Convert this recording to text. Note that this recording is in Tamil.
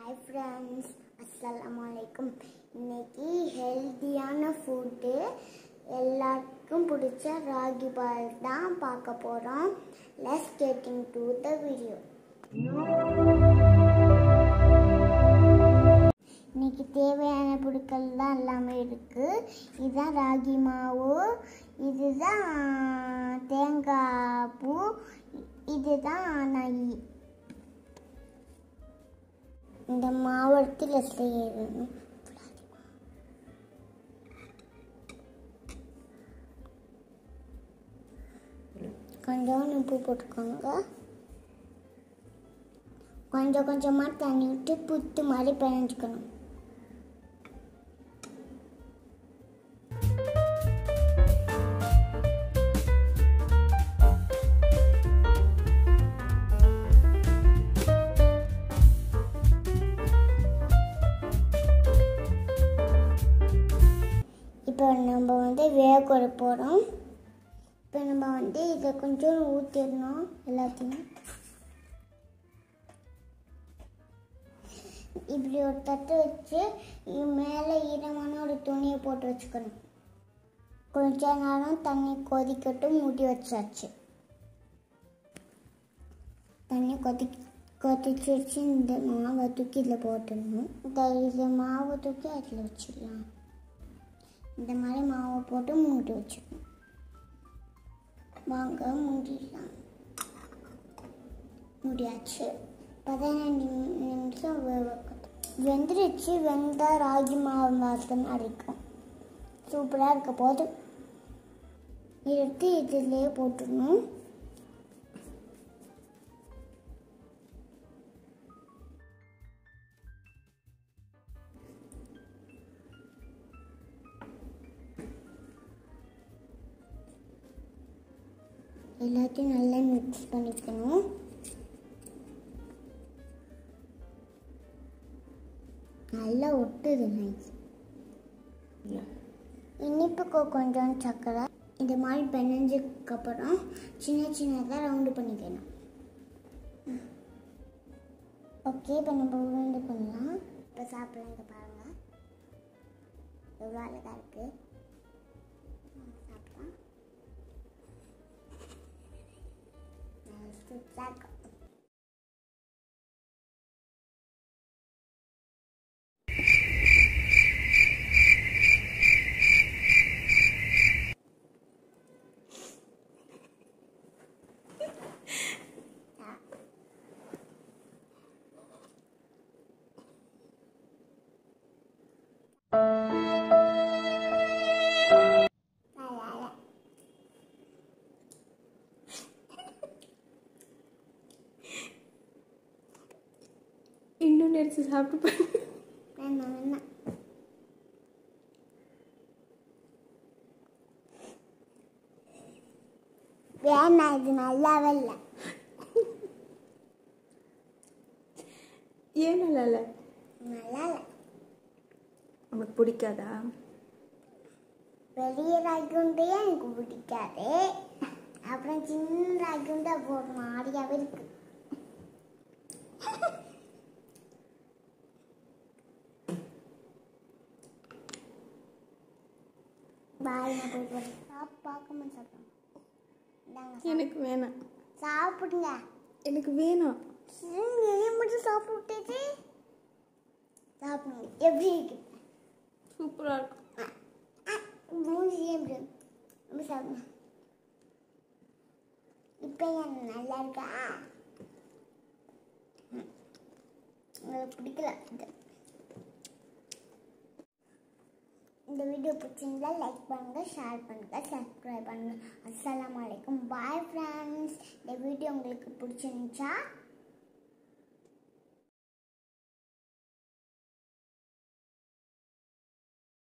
ஹாய் ஃப்ரெண்ட்ஸ் அஸ்ஸலாமு அலைக்கும் இன்னைக்கு ஹெல்த்தியான ஃபுட்டு எல்லாருக்கும் பிடிச்ச ராகி பால் தான் பார்க்க போகிறோம் let's getting to the video இன்னைக்கு தேவையான பொருட்கள் தான் எல்லாமே இருக்குது இதுதான் ராகி மாவு இதுதான் தேங்காய் பூ இதுதான் நெய் இந்த மாவட்டத்தில் செய்யணும் கொஞ்சம் உப்பு போட்டுக்கோங்க கொஞ்சம் கொஞ்சமாக தண்ணி விட்டு புத்து மாதிரி பிணைஞ்சிக்கணும் இப்போ நம்ம வந்து வேக போகிறோம் இப்போ நம்ம வந்து இதை கொஞ்சம் ஊற்றிடணும் எல்லாத்தையும் இப்படி ஒரு தட்டு வச்சு இது மேலே ஈரமான ஒரு துணியை போட்டு வச்சுக்கணும் கொஞ்ச நேரம் தண்ணி கொதிக்கட்டும் மூடி வச்சாச்சு தண்ணி கொதி கொதிச்சிருச்சு இந்த மாவை தூக்கி இதில் போட்டுடணும் இந்த இதில் மாவை தூக்கி அதில் வச்சிடலாம் இந்த மாதிரி மாவை போட்டு மூடி வச்சிடணும் வாங்க மூடிடலாம் முடியாச்சு பதினஞ்சு நிமிஷம் வேகட்டும் வெந்துருச்சு வெந்தால் ராகி மாவு வாசனை அடிக்கும் சூப்பராக இருக்க போது எடுத்து இதுலேயே போட்டுடணும் எல்லாத்தையும் நல்லா மிக்ஸ் பண்ணிக்கணும் நல்லா ஒட்டுது நைஸ் இனிப்புக்கு கொஞ்சம் சர்க்கரை இந்த மாதிரி பிணைஞ்சதுக்கப்புறம் சின்ன சின்னதாக ரவுண்டு பண்ணிக்கணும் ஓகே இப்போ நம்ம உருண்டு பண்ணலாம் இப்போ சாப்பிடலாம் இங்கே பாருங்கள் எவ்வளோ அழகாக இருக்குது சாப்பிடலாம் சூப்பராக இருக்கும் நல்லா இன்னும் எடுத்து சாப்பிட்டு பாரு. வேணாம் வேணாம் வேணாம் இது நல்லாவே இல்லை ஏன் நல்லா இல்லை நல்லா இல்லை உனக்கு பிடிக்காதா பெரிய ராகுண்டே எனக்கு பிடிக்காது அப்புறம் சின்ன ராகுண்டா ஒரு மாதிரியாவே இருக்கு பாய் நான் போய் போகிறேன் சாப்பிட்டு பார்க்காம சாப்பிடுங்க இந்தாங்க சாப்பிடுங்க. எனக்கு வேணாம் சாப்பிடுங்க எனக்கு வேணாம் நிறைய மட்டும் சாப்பிட்டுட்டு சாப்பிடுங்க எப்படி இருக்கு சூப்பராக இருக்கும் மூஞ்சி எப்படி ரொம்ப சாப்பிடுங்க இப்போ என் நல்லா இருக்கா ம். உங்களுக்கு பிடிக்கல இது இந்த வீடியோ பிடிச்சிருந்தா லைக் பண்ணுங்க ஷேர் பண்ணுங்க சப்ஸ்கிரைப் பண்ணுங்க அஸ்ஸலாமு அலைக்கும் பாய் ஃப்ரெண்ட்ஸ் இந்த வீடியோ உங்களுக்கு பிடிச்சிருந்துச்சா